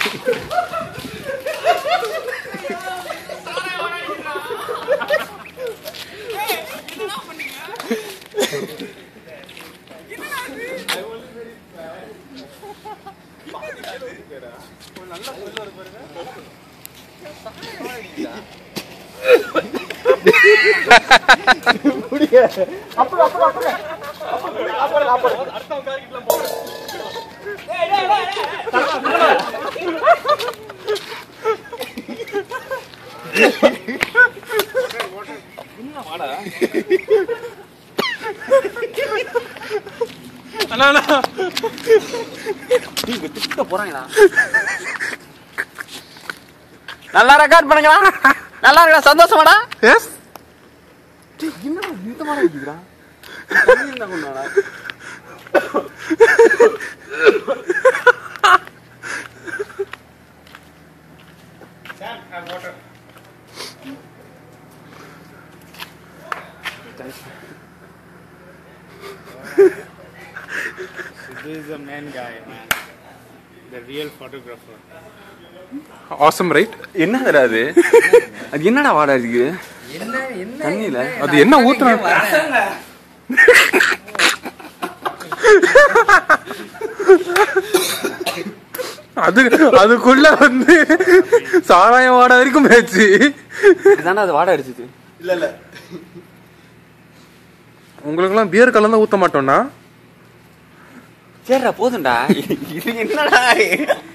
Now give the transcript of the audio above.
அண்ணா அண்ணா நீங்க திட்ட போறாங்களா நல்லா ரெக்கார்ட் பண்ணுங்களா நல்லா இருக்கா சந்தோஷமாடா எஸ் என்னடா இந்த மாதிரி இருக்குடா தண்ணி இருந்தா கொண்டு வாடா This is the main guy, man. The real photographer. Awesome right என்னதுடா அது அது என்னடா வாடா இருக்கு என்ன என்ன தண்ணியில? என்ன? அது என்ன நான் ஊத்துன- இங்க வரேன். அது அதுக்குள்ள வந்து சாராயம் வாட வரைக்கும் போச்சு இதாண்டா அது வாடை அடிச்சது இல்ல இல்ல உங்களுக்கெல்லாம் பியர் கலந்தா ஊத்த மாட்டோம்னா சரிடா போதும்டா இது என்னடா